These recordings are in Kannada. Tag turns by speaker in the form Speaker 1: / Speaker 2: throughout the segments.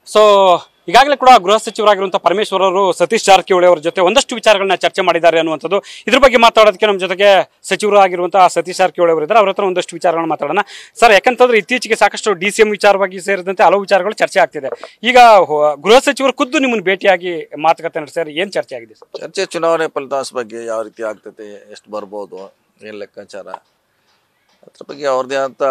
Speaker 1: ಸೊ ಈಗಾಗಲೇ ಕೂಡ ಗೃಹ ಸಚಿವರಾಗಿರುವಂತಹ ಪರಮೇಶ್ವರ್ ಅವರು ಸತೀಶ್ ಜಾರಕಿಹೊಳಿ ಅವರ ಜೊತೆ ಒಂದಷ್ಟು ವಿಚಾರಗಳನ್ನ ಚರ್ಚೆ ಮಾಡಿದ್ದಾರೆ ಅನ್ನುವಂಥದ್ದು ಇದ್ರ ಬಗ್ಗೆ ಮಾತಾಡೋದಕ್ಕೆ ನಮ್ಮ ಜೊತೆಗೆ ಸಚಿವರು ಆಗಿರುವಂತಹ ಸತೀಶ್ ಜಾರಕಿಹೊಳಿ ಅವರು ಇದ್ದಾರೆ ಅವ್ರ ಹತ್ರ ಒಂದಷ್ಟು ವಿಚಾರಗಳನ್ನ ಮಾತಾಡೋಣ ಸರ್ ಯಾಕಂತಂದ್ರೆ ಇತ್ತೀಚೆಗೆ ಸಾಕಷ್ಟು ಡಿ ಸಿ ಎಂ ವಿಚಾರವಾಗಿ ಸೇರಿದಂತೆ ಹಲವು ವಿಚಾರಗಳು ಚರ್ಚೆ ಆಗ್ತಿದೆ ಈಗ ಹೊ- ಗೃಹ ಸಚಿವರು ಖುದ್ದು ನಿಮ್ಮನ್ನು ಭೇಟಿಯಾಗಿ ಮಾತುಕತೆ ನಡೆಸಿದ್ದಾರೆ ಏನ್ ಚರ್ಚೆ ಆಗಿದೆ ಸರ್
Speaker 2: ಚರ್ಚೆ ಚುನಾವಣೆ ಫಲಿತಾಂಶ ಬಗ್ಗೆ ಯಾವ ರೀತಿ ಆಗ್ತೈತೆ ಎಷ್ಟು ಬರ್ಬೋದು ಏನು ಲೆಕ್ಕಾಚಾರ ಅದ್ರ ಬಗ್ಗೆ ಅವ್ರದ್ದೇ ಅಂತ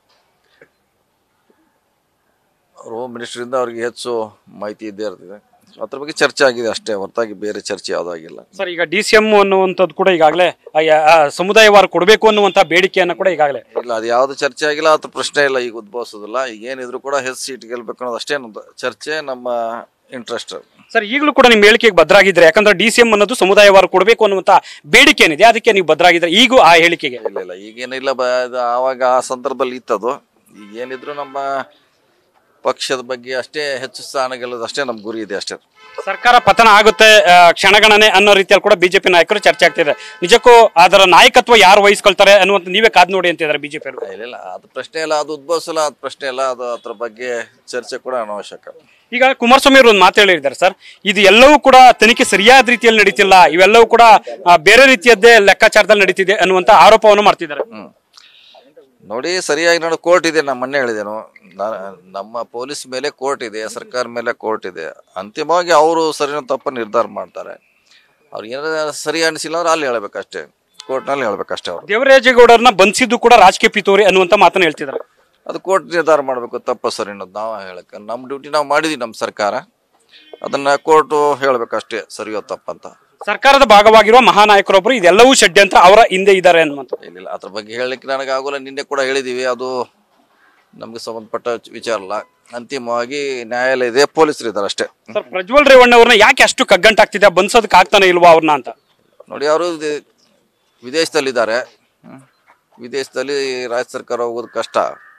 Speaker 2: ಅವ್ರು ಹೋಮ್ ಮಿನಿಸ್ಟ್ರಿಂದ ಅವ್ರಿಗೆ ಹೆಚ್ಚು ಮಾಹಿತಿ ಇದ್ದೇ ಇರ್ತದೆ ಅದ್ರ ಬಗ್ಗೆ ಚರ್ಚೆ ಆಗಿದೆ ಅಷ್ಟೇ ಹೊರತಾಗಿ ಬೇರೆ ಚರ್ಚೆ ಯಾವುದೂ ಆಗಿಲ್ಲ
Speaker 1: ಸರ್ ಈಗ ಡಿ ಸಿ ಎಂ ಅನ್ನುವಂಥದ್ದು ಕೂಡ ಈಗಾಗಲೇ ಆ ಯ- ಆ ಸಮುದಾಯವಾರು ಕೊಡಬೇಕು ಅನ್ನುವಂಥ ಬೇಡಿಕೆಯನ್ನು ಕೂಡ ಈಗಾಗಲೇ
Speaker 2: ಇಲ್ಲ ಅದು ಯಾವುದು ಚರ್ಚೆ ಆಗಿಲ್ಲ ಅದ್ರ ಪ್ರಶ್ನೆ ಇಲ್ಲ ಈಗ ಉದ್ಭವಿಸೋದಿಲ್ಲ ಈಗ ಏನಿದ್ರು ಕೂಡ ಹೆಚ್ಚು ಸೀಟ್ ಗೆಲ್ಬೇಕು ಅನ್ನೋದು ಅಷ್ಟೇ ನಮ್ದು ಚರ್ಚೆ ನಮ್ಮ ಇಂಟ್ರೆಸ್ಟ್
Speaker 1: ಸರ್ ಈಗಲೂ ಕೂಡ ನಿಮ್ಮ ಹೇಳಿಕೆಗೆ ಭದ್ರಾಗಿದ್ರೆ ಯಾಕಂದ್ರೆ ಡಿ ಸಿ ಎಂ ಅನ್ನೋದು ಸಮುದಾಯವಾರು ಕೊಡಬೇಕು ಅನ್ನುವಂಥ ಬೇಡಿಕೆ ಏನಿದೆ ಅದಕ್ಕೆ ನೀವು ಭದ್ರಾಗಿದ್ರೆ ಈಗೂ ಆ ಹೇಳಿಕೆಗೆ
Speaker 2: ಇಲ್ಲ ಇಲ್ಲ ಈಗೇನಿಲ್ಲ ಬ ಅದು ಆವಾಗ ಆ ಸಂದರ್ಭದಲ್ಲಿ ಇತ್ತದು ಈಗ ಏನಿದ್ರು ನಮ್ಮ ಪಕ್ಷದ ಬಗ್ಗೆ ಅಷ್ಟೇ ಹೆಚ್ಚು ಸ್ಥಾನ ಗೆಲ್ಲೋದು ಅಷ್ಟೇ ನಮ್ಮ ಗುರಿ ಇದೆ ಅಷ್ಟೇ
Speaker 1: ಸರ್ಕಾರ ಪತನ ಆಗುತ್ತೆ ಆ, ಕ್ಷಣಗಣನೆ ಅನ್ನೋ ರೀತಿಯಲ್ಲಿ ಕೂಡ ಬಿಜೆಪಿ ನಾಯಕರು ಚರ್ಚೆ ಆಗ್ತಿದೆ ನಿಜಕ್ಕೂ ಅದರ ನಾಯಕತ್ವ ಯಾರು ವಹಿಸ್ಕೊಳ್ತಾರೆ ಅನ್ನುವಂಥ ನೀವೇ ಕಾದ್ ನೋಡಿ ಅಂತಿದ್ದಾರೆ ಬಿಜೆಪಿ ಅವರು
Speaker 2: ಇಲ್ಲ ಇಲ್ಲ ಅದು ಪ್ರಶ್ನೆ ಇಲ್ಲ ಅದು ಉದ್ಭವಿಸಲ್ಲ ಅದು ಪ್ರಶ್ನೆ ಇಲ್ಲ ಅದು ಅದ್ರ ಬಗ್ಗೆ ಚರ್ಚೆ ಕೂಡ ಅನಾವಶ್ಯಕ
Speaker 1: ಈಗ ಕುಮಾರಸ್ವಾಮಿ ಅವರು ಒಂದು ಮಾತು ಹೇಳಿದ್ದಾರೆ ಸರ್ ಇದು ಎಲ್ಲವೂ ಕೂಡ ತನಿಖೆ ಸರಿಯಾದ ರೀತಿಯಲ್ಲಿ ನಡೀತಿಲ್ಲ ಇವೆಲ್ಲವೂ ಕೂಡ ಆ, ಬೇರೆ ರೀತಿಯದ್ದೇ ಲೆಕ್ಕಾಚಾರದಲ್ಲಿ ನಡೀತಿದೆ ಅನ್ನುವಂಥ ಆರೋಪವನ್ನು ಮಾಡ್ತಿದ್ದಾರೆ
Speaker 2: ಹ್ಮ್ ನೋಡಿ ಸರಿಯಾಗಿ ನಾನು ಕೋರ್ಟ್ ಇದೆ ನಾನು ಮೊನ್ನೆ ಹೇಳಿದೆನು ನಾ- ನಮ್ಮ ಪೊಲೀಸ್ ಮೇಲೆ ಕೋರ್ಟ್ ಇದೆ ಸರ್ಕಾರ ಮೇಲೆ ಕೋರ್ಟ್ ಇದೆ ಅಂತಿಮವಾಗಿ ಅವರು ಸರಿನ ತಪ್ಪ ನಿರ್ಧಾರ ಮಾಡ್ತಾರೆ ಅವ್ರಿಗೆ ಏನಾರ ಸರಿ ಅನಿಸಿಲ್ಲ ಅಂದ್ರೆ ಅಲ್ಲಿ ಹೇಳ್ಬೇಕಷ್ಟೇ ಕೋರ್ಟ್ನಲ್ಲಿ ಹೇಳ್ಬೇಕಷ್ಟೇ ಅವರು
Speaker 1: ದೇವರಾಜೇಗೌಡರನ್ನ ಬಂಧಿಸಿದ್ದು ಕೂಡ ರಾಜಕೀಯ ಪಿತೂರಿ ಅನ್ನುವಂಥ ಮಾತನ್ನ ಹೇಳ್ತಿದ್ದಾರೆ
Speaker 2: ಅದು ಕೋರ್ಟ್ ನಿರ್ಧಾರ ಮಾಡಬೇಕು ತಪ್ಪ ಸರಿ ಅನ್ನೋದು ನಾವು ಹೇಳಕ್ಕೆ ನಮ್ಮ ಡ್ಯೂಟಿ ನಾವು ಮಾಡಿದ್ವಿ ನಮ್ಮ ಸರ್ಕಾರ ಅದನ್ನ ಕೋರ್ಟು ಹೇಳ್ಬೇಕಷ್ಟೇ ಸರಿಯೋ ತಪ್ಪಂತ
Speaker 1: ಸರ್ಕಾರದ ಭಾಗವಾಗಿರುವ ಮಹಾನಾಯಕರೊಬ್ಬರು ಇದೆಲ್ಲವೂ ಷಡ್ಯಂತ್ರ ಅವರ ಹಿಂದೆ ಇದ್ದಾರೆ ಅನ್ನುವಂಥ
Speaker 2: ಇಲ್ಲ ಅದ್ರ ಬಗ್ಗೆ ಹೇಳಲಿಕ್ಕೆ ನನಗೆ ಆಗೋಲ್ಲ ನಿನ್ನೆ ಕೂಡ ಹೇಳಿದೀವಿ ಅದು ನಮಗೆ ಸಂಬಂಧಪಟ್ಟ ವಿಚಾರ ಅಲ್ಲ ಅಂತಿಮವಾಗಿ ನ್ಯಾಯಾಲಯ ಇದೆ ಪೊಲೀಸರು ಇದ್ದಾರೆ ಅಷ್ಟೇ
Speaker 1: ಸರ್ ಪ್ರಜ್ವಲ್ ರೇವಣ್ಣ ಅವ್ರನ್ನ ಯಾಕೆ ಅಷ್ಟು ಕಗ್ಗಂಟಾಗ್ತಿದೆ ಬಂಧಿಸೋದಕ್ಕೆ ಆಗ್ತಾನೆ ಇಲ್ವಾ ಅವ್ರನ್ನ ಅಂತ
Speaker 2: ನೋಡಿ ಅವರು ವಿದೇಶದಲ್ಲಿದ್ದಾರೆ ಹ್ಮ್. ವಿದೇಶದಲ್ಲಿ ರಾಜ್ಯ ಸರ್ಕಾರ ಹೋಗೋದು ಕಷ್ಟ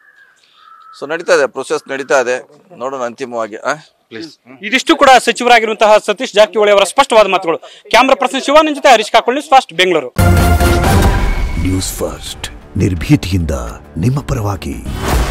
Speaker 2: ಸೊ ನಡೀತಾ ಇದೆ ಪ್ರೊಸೆಸ್ ನಡೀತಾ ಇದೆ ನೋಡೋಣ ಅಂತಿಮವಾಗಿ ಪ್ಲೀಸ್
Speaker 1: ಇದಿಷ್ಟು ಕೂಡ ಸಚಿವರಾಗಿರುವಂತಹ ಸತೀಶ್ ಜಾರಕಿಹೊಳಿ ಅವರ ಸ್ಪಷ್ಟವಾದ ಮಾತುಗಳು ಕ್ಯಾಮ್ರಾ ಪರ್ಸನ್ ಶಿವಾನಂದ್ ಜೊತೆ Harish Kakolli fast Bengaluru
Speaker 3: news first ನಿರ್ಭೀತಿಯಿಂದ ನಿಮ್ಮ ಪರವಾಗಿ